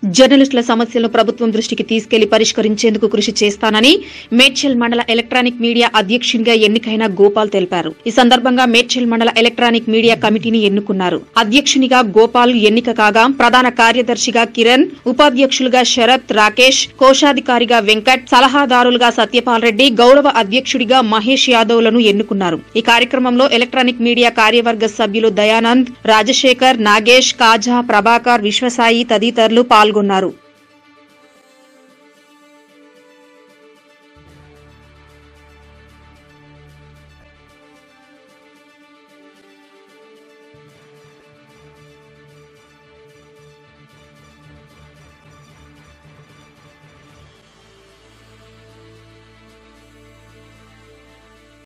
జర్నలిస్టుల సమస్యలను ప్రభుత్వం దృష్టికి తీసుకెళ్లి పరిష్కరించేందుకు కృషి చేస్తానని మేడ్చల్ మండల ఎలక్ట్రానిక్ మీడియా అధ్యక్షునిగా ఎన్నికైన గోపాల్ తెలిపారు ఈ సందర్భంగా మేడ్చల్ మండల ఎలక్ట్రానిక్ మీడియా కమిటీని ఎన్నుకున్నారు అధ్యక్షునిగా గోపాల్ ఎన్నిక కాగా ప్రధాన కార్యదర్శిగా కిరణ్ ఉపాధ్యక్షులుగా శరత్ రాకేష్ కోశాధికారిగా వెంకట్ సలహాదారులుగా సత్యపాల్ రెడ్డి గౌరవ అధ్యక్షుడిగా మహేష్ యాదవ్ లను ఎన్నుకున్నారు ఈ కార్యక్రమంలో ఎలక్ట్రానిక్ మీడియా కార్యవర్గ సభ్యులు దయానంద్ రాజశేఖర్ నాగేష్ కాజా ప్రభాకర్ విశ్వసాయి తదితరులు పాల్గొన్నారు